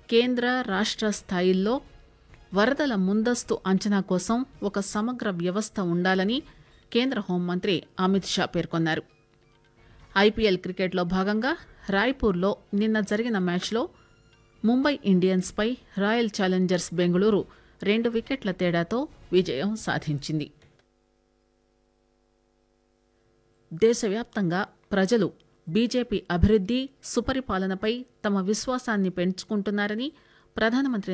కేంద్ర రాష్ట్ర స్థాయిల్లో వరదల ముందస్తు అంచనా కోసం ఒక సమగ్ర వ్యవస్థ ఉండాలని కేంద్ర హోంమంత్రి అమిత్ షా పేర్కొన్నారు ఐపీఎల్ క్రికెట్లో భాగంగా రాయ్పూర్లో నిన్న జరిగిన మ్యాచ్లో ముంబై ఇండియన్స్ పై రాయల్ ఛాలెంజర్స్ బెంగళూరు రెండు వికెట్ల తేడాతో విజయం సాధించింది దేశవ్యాప్తంగా ప్రజలు బీజేపీ అభివృద్ది సుపరిపాలనపై తమ విశ్వాసాన్ని పెంచుకుంటున్నారని ప్రధానమంత్రి